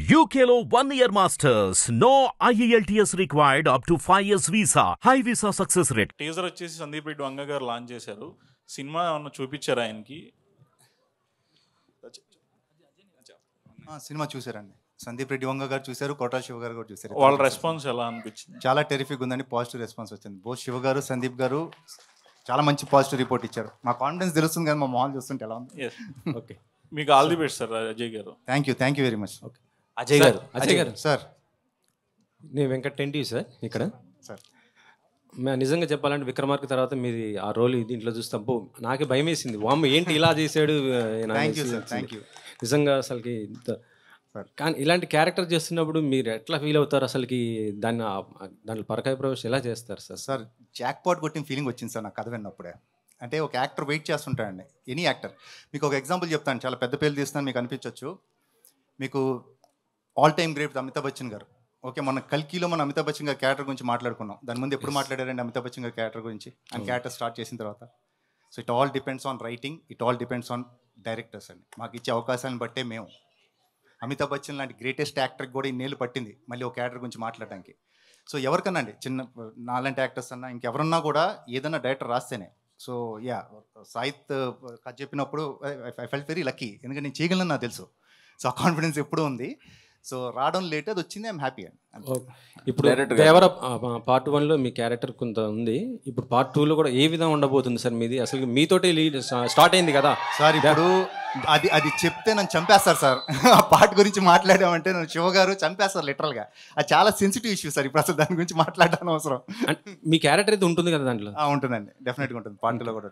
UKLO one year masters. No IELTS required up to 5 years visa. High visa success rate. Teaser వచ్చేసి సందీప్ రెడ్డి వంగ గారు launch చేశారు cinema ఏమన్నా చూపించారు ఆయనకి ఆ, సినిమా చూసారండి సందీప్ రెడ్డి వంగ గారు చూశారు కోటా శివ గారు కూడా చూశారు వాళ్ళ రెస్పాన్స్ ఎలా అనిపించింది చాలా టెరిఫిక్ ఉందండి పాజిటివ్ రెస్పాన్స్ వచ్చింది బోత్ శివ గారు సందీప్ గారు చాలా మంచి పాజిటివ్ రిపోర్ట్ ఇచ్చారు మా కాన్ఫిడెన్స్ తెలుస్తుంది కానీ మా మాల్ చూస్తుంటే ఎలా ఉంది Yes. ఓకే మీకు all the best sir Ajay గారు thank you thank you very much okay Ajay గారు అజయ్ గారు సార్ నేను వెంకట్ టెంటి సార్ ఇక్కడ సార్ మే- నిజంగా చెప్పాలంటే విక్రమార్క తర్వాత మీది ఆ రోల్ దీంట్లో చూస్తాం బో నాకే భయం వేసింది వామ్మ ఏంటి ఇలా చేశాడు ఆయన థ్యాంక్ యూ అనేసి సార్ థ్యాంక్ యూ నిజంగా అసలుకి ఇంత సార్. కానీ ఇలాంటి క్యారెక్టర్ చేస్తున్నప్పుడు మీరు ఎట్లా ఫీల్ అవుతారు అసలుకి దాన్ని ఆ- దాంట్లో పరకాయ ప్రవేశం ఎలా చేస్తారు సార్ సార్ జాక్ పాట్ కొట్టిన ఫీలింగ్ వచ్చింది సార్ నాకు కథ విన్నప్పుడే అంటే ఒక యాక్టర్ వెయిట్ చేస్తుంటాడండి ఎనీ యాక్టర్ మీకు ఒక ఎగ్జాంపుల్ చెప్తాను చాలా పెద్ద పేర్లు తీస్తాను మీకు అనిపించవచ్చు మీకు all time great Amitabh Bachchan గారు ఓకే మన కల్కీలో మన అమితాబ్ బచ్చన్ గారి క్యారెక్టర్ గురించి మాట్లాడుకున్నాం దాని ముందు ఎప్పుడు మాట్లాడారండి అమితాబ్ బచ్చన్ గారి క్యారెక్టర్ గురించి ఆయన క్యారెక్టర్ స్టార్ట్ చేసిన తర్వాత so it all depends on writing it all depends on directors అండి మాకు ఇచ్చే అవకాశాలను బట్టే మేము అమితాబ్ బచ్చన్ లాంటి గ్రేటెస్ట్ యాక్టర్కి కూడా ఇన్నేళ్ళు పట్టింది మళ్ళీ ఒక క్యారెక్టర్ గురించి మాట్లాడడానికి సో ఎవరికన్నా అండి చిన్న నాలాంటి యాక్టర్స్ అన్నా ఇంకెవరన్నా కూడా ఏదన్నా డైరెక్టర్ రాస్తేనే సో యా సాహిత్ కథ చెప్పినప్పుడు ఐ ఫెల్ట్ వెరీ లక్కీ ఎందుకంటే నేను చేయగలను నాకు తెలుసు సో ఆ కాన్ఫిడెన్స్ ఎప్పుడూ ఉంది సో రావడం లేట్ అది వచ్చింది ఐఎమ్ హ్యాపీ అండి ఓకే. ఇప్పుడు దేవర పార్ట్ వన్లో మీ క్యారెక్టర్ కొంత ఉంది ఇప్పుడు పార్ట్ టూలో కూడా ఏ విధంగా ఉండబోతుంది సార్ మీది అసలు మీతోటి లీడ్ స్టార్ట్ అయింది కదా సార్ ఇప్పుడు అది అది చెప్తే నన్ను చంపేస్తారు సార్ ఆ పాట గురించి మాట్లాడామంటే నన్ను శివ గారు చంపేస్తారు లిటరల్గా అది చాలా సెన్సిటివ్ ఇష్యూ సార్ ఇప్పుడు అసలు దాని గురించి మాట్లాడడం అవసరం అంటే మీ క్యారెక్టర్ అయితే ఉంటుంది కదా దాంట్లో ఆ, ఉంటుందండి డెఫినెట్గా ఉంటుంది పాటలో కూడా